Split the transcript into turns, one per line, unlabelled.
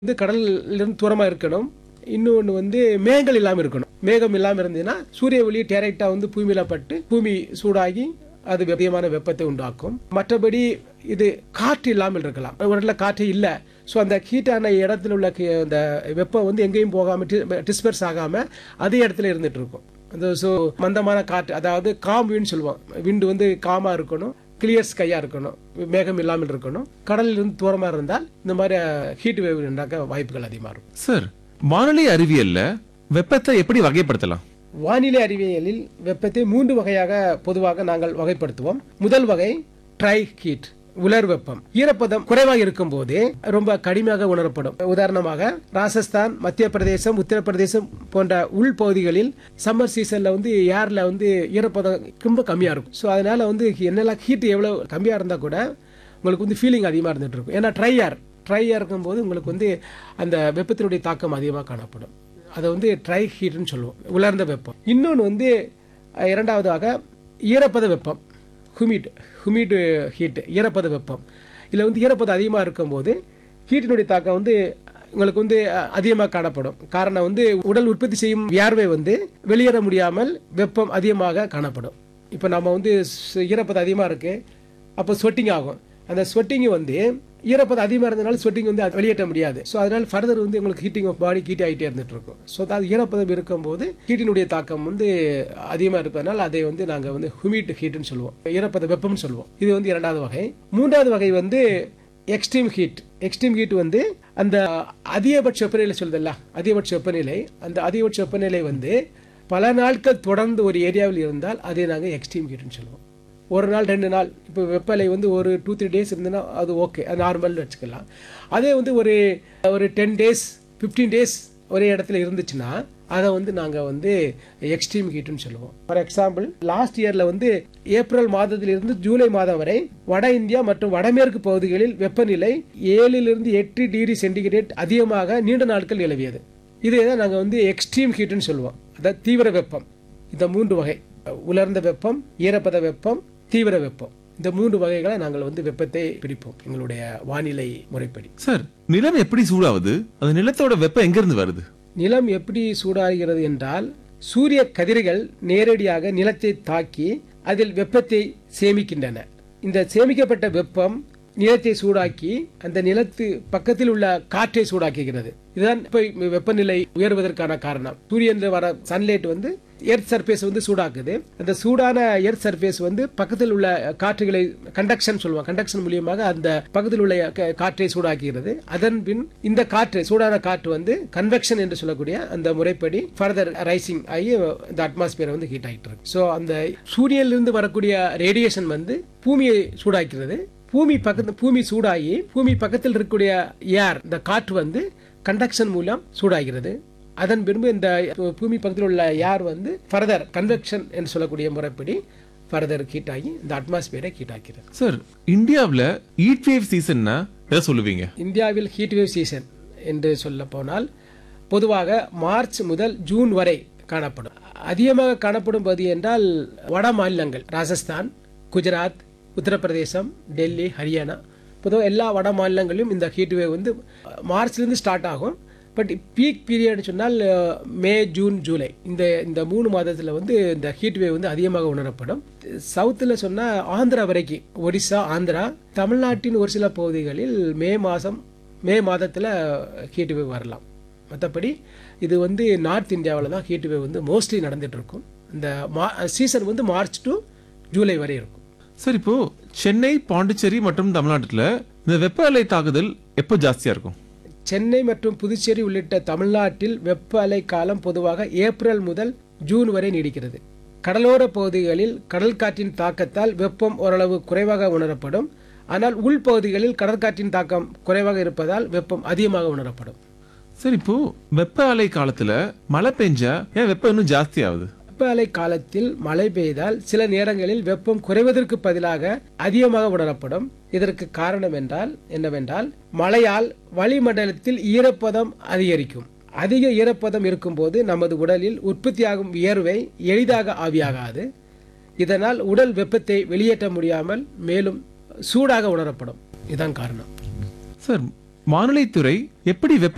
வந்து கடலிலிருந்து தூரமா இருக்கணும் இன்னொன்று வந்து மேகங்கள் இல்லாமல் இருக்கணும் மேகம் இல்லாமல் இருந்ததுன்னா சூரிய ஒளி டேரக்டா வந்து பூமியில பட்டு பூமி சூடாகி அது வெப்பமான வெப்பத்தை உண்டாக்கும் மற்றபடி இது காற்று இல்லாமல் இருக்கலாம் ஒரு இடத்துல காற்று இல்லை ஸோ அந்த ஹீட்டான இடத்துல உள்ள கி- அந்த வெப்பம் வந்து எங்கேயும் போகாமல் டிஸ்பர்ஸ் ஆகாமல் அதே இடத்துல இருந்துட்டு இருக்கும் அந்த ஸோ மந்தமான காற்று அதாவது காம் விண்ட் சொல்லுவோம் விண்டு வந்து காமா இருக்கணும் கிளியர் ஸ்கையா இருக்கணும் மேகம் இல்லாமல் இருக்கணும் கடலில் இருந்து தூரமா இருந்தால் இந்த மாதிரி ஹீட் வேவ் உண்டாக்க வாய்ப்புகள் அதிகமாக இருக்கும்
சார் வானிலை அறிவியல்ல வெப்பத்தை எப்படி வகைப்படுத்தலாம்
வானிலை அறிவியலில் வெப்பத்தை மூன்று வகையாக பொதுவாக நாங்கள் வகைப்படுத்துவோம் முதல் வகை ட்ரை ஹீட் உலர் வெப்பம் ஈரப்பதம் குறைவாக இருக்கும் போது ரொம்ப கடுமையாக உணரப்படும் உதாரணமாக ராஜஸ்தான் மத்திய பிரதேசம் உத்தரப்பிரதேசம் போன்ற உள்பகுதிகளில் சம்மர் சீசன்ல வந்து ஏர்ல வந்து ஈரப்பதம் ரொம்ப கம்மியா இருக்கும் ஸோ அதனால வந்து என்னெல்லாம் ஹீட் எவ்வளவு கம்மியா இருந்தா கூட உங்களுக்கு வந்து ஃபீலிங் அதிகமாக இருந்துட்டு இருக்கும் ஏன்னா ட்ரை ஏர் ட்ரை ஏர் இருக்கும்போது உங்களுக்கு வந்து அந்த வெப்பத்தினுடைய தாக்கம் அதிகமாக காணப்படும் அதை வந்து ட்ரை ஹீட்னு சொல்லுவோம் உலர்ந்த வெப்பம் இன்னொன்று வந்து அஹ், இரண்டாவதாக ஈரப்பத வெப்பம் ஹுமிட் ஹுமிட் ஹீட் ஈரப்பத வெப்பம் இதில் வந்து ஈரப்பதம் அதிகமாக இருக்கும்போது ஹீட்டினுடைய தாக்கம் வந்து உங்களுக்கு வந்து அதிகமாக காணப்படும் காரணம் வந்து உடல் உற்பத்தி செய்யும் வியார்வை வந்து வெளியேற முடியாமல் வெப்பம் அதிகமாக காணப்படும் இப்போ நம்ம வந்து ஸ்- ஈரப்பதம் அதிகமாக இருக்கு அப்போ ஸ்வெட்டிங் ஆகும் அந்த ஸ்வெட்டிங் வந்து ஈரப்பதம் அதிகமாக இருந்தனால ஸ்வெட்டிங் வந்து அது வெளியேற்ற முடியாது ஸோ அதனால ஃபர்தர் வந்து உங்களுக்கு ஹீட்டிங் ஆஃப் பாடி ஹீட் ஆகிட்டே இருந்துட்டு இருக்கும் ஸோ அது ஈரப்பதம் இருக்கும்போது ஹீட்டினுடைய தாக்கம் வந்து அதிகமாக இருப்பதனால அதை வந்து நாங்கள் வந்து ஹுமிட் ஹீட்னு சொல்லுவோம் ஈரப்பத வெப்பம்னு சொல்லுவோம் இது வந்து இரண்டாவது வகை மூன்றாவது வகை வந்து எக்ஸ்ட்ரீம் ஹீட் எக்ஸ்ட்ரீம் ஹீட் வந்து அந்த அதிகபட்ச வெப்பநிலை சொல்லுதல்ல அதிகபட்ச வெப்பநிலை அந்த அதிகபட்ச வெப்பநிலை வந்து பல நாட்கள் தொடர்ந்து ஒரு ஏரியாவில் இருந்தால் அதை நாங்கள் எக்ஸ்ட்ரீம் ஹீட்னு சொல்லுவோம் ஒரு நாள் ரெண்டு நாள் இப்போ வெப்பநிலை வந்து ஒரு டூ த்ரீ டேஸ் இருந்ததுன்னா அது ஓகே அது நார்மல்னு வச்சுக்கலாம் அதே வந்து ஒரு ஒரு டென் டேஸ் ஃபிஃப்டீன் டேஸ் ஒரே இடத்துல இருந்துச்சுன்னா அதை வந்து நாங்கள் வந்து எக்ஸ்ட்ரீம் ஹீட்னு சொல்லுவோம் ஃபார் எக்ஸாம்பிள் லாஸ்ட் இயரில் வந்து ஏப்ரல் மாதத்திலிருந்து ஜூலை மாதம் வரை வட இந்தியா மற்றும் வடமேற்கு பகுதிகளில் வெப்பநிலை ஏழிலிருந்து எட்டு டிகிரி சென்டிகிரேட் அதிகமாக நீண்ட நாட்கள் நிலவியது இதே தான் நாங்கள் வந்து எக்ஸ்ட்ரீம் ஹீட்னு சொல்லுவோம் அதாவது தீவிர வெப்பம் இந்த மூன்று வகை உலர்ந்த வெப்பம் ஈரப்பத வெப்பம் தீவிர வெப்பம் இந்த மூன்று வகைகளை நாங்கள் வந்து வெப்பத்தை பிடிப்போம் எங்களுடைய வானிலை முறைப்படி
சார் நிலம் எப்படி சூடாகுது அந்த நிலத்தோட வெப்பம் எங்க இருந்து வருது
நிலம் எப்படி சூடாகிறது என்றால் சூரிய கதிர்கள் நேரடியாக நிலத்தை தாக்கி அதில் வெப்பத்தை சேமிக்கின்றன இந்த சேமிக்கப்பட்ட வெப்பம் நிலத்தை சூடாக்கி அந்த நிலத்து பக்கத்தில் உள்ள காற்றை சூடாக்குகிறது இதுதான் இப்ப வெப்பநிலை உயர்வதற்கான காரணம் சூரியன்ல வர சன்லைட் வந்து எர்த் சர்ஃபேஸ் வந்து சூடாக்குது அந்த சூடான எர்த் சர்ஃபேஸ் வந்து பக்கத்தில் உள்ள காற்றுகளை கண்டக்ஷன் சொல்லுவாங்க கண்டக்ஷன் மூலியமாக அந்த பக்கத்தில் உள்ள க- காற்றை சூடாக்குகிறது அதன் பின் இந்த காற்று சூடான காற்று வந்து கன்வெக்ஷன் என்று சொல்லக்கூடிய அந்த முறைப்படி ஃபர்தர் ரைசிங் ஆகி இந்த அட்மாஸ்பியர் வந்து ஹீட் ஆகிட்டு இருக்கு ஸோ அந்த சூரியனிலிருந்து வரக்கூடிய ரேடியேஷன் வந்து பூமியை சூடாக்கிறது பூமி பக்கத்து பூமி சூடாகி பூமி பக்கத்தில் இருக்கக்கூடிய ஏர் இந்த காற்று வந்து கண்டக்ஷன் மூலம் சூடாகிறது அதன் பின்பு இந்த பூமி பக்கத்தில் உள்ள ஏர் வந்து ஃபர்தர் கன்வெக்ஷன் என்று சொல்லக்கூடிய முறைப்படி ஃபர்தர் ஹீட் ஆகி இந்த அட்மாஸ்பியரை ஹீட் ஆக்கிறது
சார் இந்தியாவுல ஹீட் வேவ் சீசன்னா எதை சொல்லுவீங்க
இந்தியாவில் ஹீட் வேவ் சீசன் என்று சொல்ல போனால் பொதுவாக மார்ச் முதல் ஜூன் வரை காணப்படும் அதிகமாக காணப்படும் பகுதி என்றால் வட மாநிலங்கள் ராஜஸ்தான் குஜராத் உத்தரப்பிரதேசம் டெல்லி ஹரியானா பொதுவாக எல்லா வட மாநிலங்களிலும் இந்த ஹீட் வேவ் வந்து மார்ச்லேருந்து ஸ்டார்ட் ஆகும் பட் பீக் பீரியட் சொன்னால் அஹ், மே ஜூன் ஜூலை இந்த இந்த மூணு மாதத்தில் வந்து இந்த ஹீட் வேவ் வந்து அதிகமாக உணரப்படும் சவுத்தில் சொன்னால் ஆந்திரா வரைக்கும் ஒடிசா ஆந்திரா தமிழ்நாட்டின் ஒரு சில பகுதிகளில் மே மாதம் மே மாதத்தில் ஹீட் வேவ் வரலாம் மற்றபடி இது வந்து நார்த் இந்தியாவில் தான் ஹீட் வேவ் வந்து மோஸ்ட்லி நடந்துட்டு இருக்கும் இந்த சீசன் வந்து மார்ச் டு ஜூலை வரை இருக்கும்
சார் இப்போ சென்னை பாண்டிச்சேரி மற்றும் தமிழ்நாட்டுல இந்த வெப்ப அலை தாக்குதல் எப்போ ஜாஸ்தியா இருக்கும்
சென்னை மற்றும் புதுச்சேரி உள்ளிட்ட தமிழ்நாட்டில் வெப்ப அலை காலம் பொதுவாக ஏப்ரல் முதல் ஜூன் வரை நீடிக்கிறது கடலோர பகுதிகளில் கடல் காற்றின் தாக்கத்தால் வெப்பம் ஓரளவு குறைவாக உணரப்படும் ஆனால் உள்பகுதிகளில் கடற்காற்றின் தாக்கம் குறைவாக இருப்பதால் வெப்பம் அதிகமாக உணரப்படும்
சார் இப்போ வெப்ப அலை காலத்துல மழை பெஞ்சா ஏன் வெப்பம் இன்னும் ஜாஸ்தி ஆகுது
வெப்ப அலை காலத்தில் மழை பெய்தால் சில நேரங்களில் வெப்பம் குறைவதற்கு பதிலாக அதிகமாக உணரப்படும் இதற்கு காரணம் என்றால் என்னவென்றால் மழையால் வளிமண்டலத்தில் ஈரப்பதம் அதிகரிக்கும் அதிக ஈரப்பதம் இருக்கும்போது நமது உடலில் உற்பத்தியாகும் வியர்வை எளிதாக ஆவியாகாது இதனால் உடல் வெப்பத்தை வெளியேற்ற முடியாமல் மேலும் சூடாக உணரப்படும் இதுதான் காரணம்
சார் வானிலைத்துறை எப்படி வெப்ப